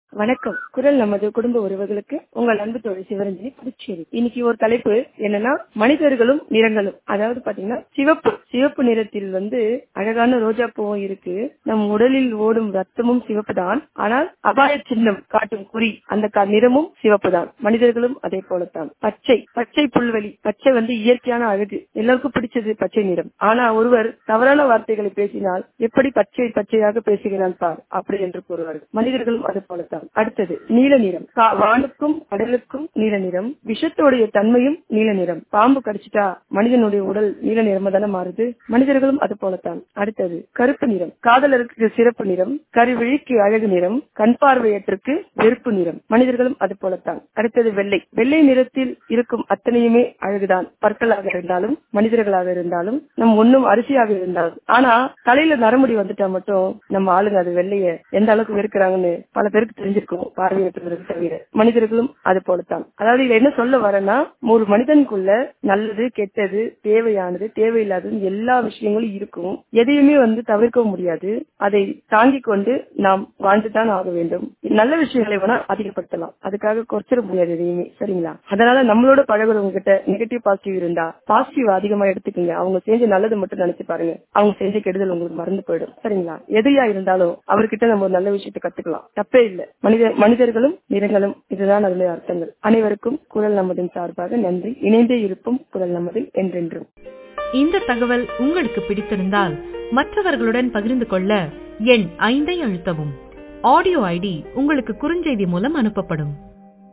வணக்கம் குரல் நமது குடும்ப உறவுகளுக்கு உங்கள் அன்பு தோழி சிவரஞ்சனி புதுச்சேரி இன்னைக்கு ஒரு தலைப்பு என்னன்னா மனிதர்களும் நிறங்களும் அதாவது பாத்தீங்கன்னா சிவப்பு சிவப்பு நிறத்தில் வந்து அழகான ரோஜா பூவும் இருக்கு நம் உடலில் ஓடும் ரத்தமும் சிவப்பு தான் ஆனால் அபாய சின்னம் காட்டும் குறி அந்த க- நிறமும் சிவப்பு தான் மனிதர்களும் அதே போலத்தான் பச்சை பச்சை புல்வெளி பச்சை வந்து இயற்கையான அழகு எல்லாருக்கும் பிடிச்சது பச்சை நிறம் ஆனா ஒருவர் தவறான வார்த்தைகளை பேசினால் எப்படி பச்சை பச்சையாக பேசுகிறான் பார் அப்படி என்று கூறுவார்கள் மனிதர்களும் அது போலத்தான் அடுத்தது நீல நிறம் கா- வானுக்கும் கடலுக்கும் நீல நிறம் விஷத்தோடைய தன்மையும் நீல நிறம் பாம்பு கடிச்சிட்டா மனிதனுடைய உடல் நீல நிறமா தானே மாறுது மனிதர்களும் அது போலத்தான் அடுத்தது கருப்பு நிறம் காதலருக்கு சிறப்பு நிறம் கருவிழிக்கு அழகு நிறம் கண் பார்வையற்றுக்கு வெறுப்பு நிறம் மனிதர்களும் அது போலத்தான் அடுத்தது வெள்ளை வெள்ளை நிறத்தில் இருக்கும் அத்தனையுமே அழகுதான் பற்களாக இருந்தாலும் மனிதர்களாக இருந்தாலும் நம் ஒண்ணும் அரிசியாக இருந்தாலும் ஆனா தலையில நரமுடி வந்துட்டா மட்டும் நம்ம ஆளுங்க அது வெள்ளைய எந்த அளவுக்கு வெறுக்கிறாங்கன்னு பல பேருக்கு தெரிஞ்சிருக்கும் பார்வையற்றவர்கள் தவிர மனிதர்களும் அது போலத்தான் அதாவது இதுல என்ன சொல்ல வரேன்னா ஒரு மனிதனுக்குள்ள நல்லது கெட்டது தேவையானது தேவையில்லாதது எல்லா விஷயங்களும் இருக்கும் எதையுமே வந்து தவிர்க்க முடியாது அதை தாங்கிக் கொண்டு நாம் வாழ்ந்துதான் ஆக வேண்டும் நல்ல விஷயங்களை வேணா அதிகப்படுத்தலாம் அதுக்காக குறைச்சிட முடியாது எதையுமே சரிங்களா அதனால நம்மளோட பழகுறவங்க கிட்ட நெகட்டிவ் பாசிட்டிவ் இருந்தா பாசிட்டிவ் அதிகமா எடுத்துக்கங்க அவங்க செஞ்ச நல்லது மட்டும் நினைச்சு பாருங்க அவங்க செஞ்ச கெடுதல் உங்களுக்கு மறந்து போயிடும் சரிங்களா எதையா இருந்தாலும் அவர்கிட்ட நம்ம ஒரு நல்ல விஷயத்தை கத்துக்கலாம் தப்பே இல்ல மனித மனிதர்களும் நிறங்களும் இதுதான் அதனுடைய அர்த்தங்கள் அனைவருக்கும் குரல் நமதின் சார்பாக நன்றி இணைந்தே இருப்போம் குரல் நமதில் என்றென்றும் இந்த தகவல் உங்களுக்கு பிடித்திருந்தால் மற்றவர்களுடன் பகிர்ந்து கொள்ள எண் ஐந்தை அழுத்தவும் ஆடியோ ஐடி உங்களுக்கு குறுஞ்செய்தி மூலம் அனுப்பப்படும்